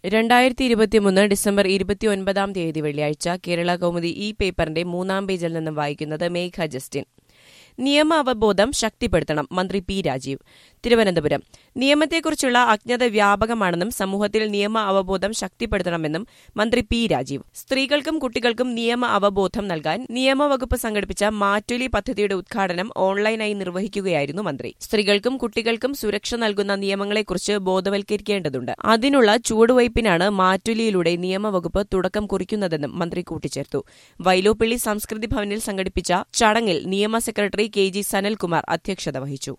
രണ്ടായിരത്തി ഇരുപത്തിമൂന്ന് ഡിസംബർ ഇരുപത്തിയൊൻപതാം തീയതി വെള്ളിയാഴ്ച കേരള കൗമുദി ഈ പേപ്പറിന്റെ മൂന്നാം പേജിൽ നിന്നും വായിക്കുന്നത് മേഘ ജസ്റ്റിൻ നിയമ അവബോധം ശക്തിപ്പെടുത്തണം മന്ത്രി പി രാജീവ് തിരുവനന്തപുരം നിയമത്തെക്കുറിച്ചുള്ള അജ്ഞത വ്യാപകമാണെന്നും സമൂഹത്തിൽ നിയമ അവബോധം ശക്തിപ്പെടുത്തണമെന്നും മന്ത്രി പി രാജീവ് സ്ത്രീകൾക്കും കുട്ടികൾക്കും നിയമ അവബോധം നൽകാൻ നിയമവകുപ്പ് സംഘടിപ്പിച്ച മാറ്റുലി പദ്ധതിയുടെ ഉദ്ഘാടനം ഓൺലൈനായി നിർവഹിക്കുകയായിരുന്നു മന്ത്രി സ്ത്രീകൾക്കും കുട്ടികൾക്കും സുരക്ഷ നൽകുന്ന നിയമങ്ങളെക്കുറിച്ച് ബോധവൽക്കരിക്കേണ്ടതുണ്ട് അതിനുള്ള ചുവടുവയ്പിനാണ് മാറ്റുലിയിലൂടെ നിയമവകുപ്പ് തുടക്കം കുറിക്കുന്നതെന്നും മന്ത്രി കൂട്ടിച്ചേർത്തു വൈലോപ്പിള്ളി സംസ്കൃതി ഭവനിൽ സംഘടിപ്പിച്ച ചടങ്ങിൽ നിയമ സെക്രട്ടറി കെ ജി സനൽകുമാർ അധ്യക്ഷത വഹിച്ചു